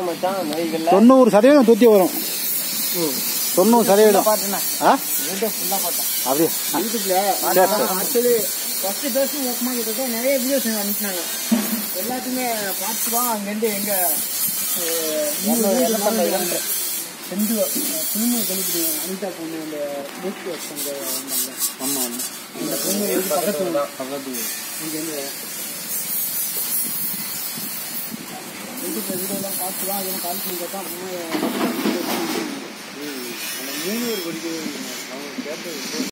ஆமா மச்சான் நோய்கள்ல தொண்ணூறு சதவீதம் தூத்தி வரும் தொண்ணூறு சதவீதம் பாட்டுண்ணா ஆ வீடியோ ஃபுல்லா பார்த்தேன் அப்படியா யூடியூப்ல சரி, சரி. ஆக்சுவலி ஃபர்ஸ்ட் பேசி ஓப்பமா கிட்ட நிறைய வீடியோஸ் அனுப்பினாங்க எல்லாத்தையுமே பார்த்து தான் அங்கேருந்து எங்க செந்து புதுமை கழிப்பிடி அனிதா பொண்ணு அந்த மூக்கு வச்சாங்க வந்தாங்க ஆமா ஆமா அந்த பொண்ணு வந்து பக்கத்து ஊர். பக்கத்து இங்கேருந்து யூடியூப்ல வீடியோலாம் பார்த்து தான் அதெல்லாம் கால் பண்ணி கேட்டா அம்மா அந்த மூணு ஒரு படிக்க அவங்க கேட்டது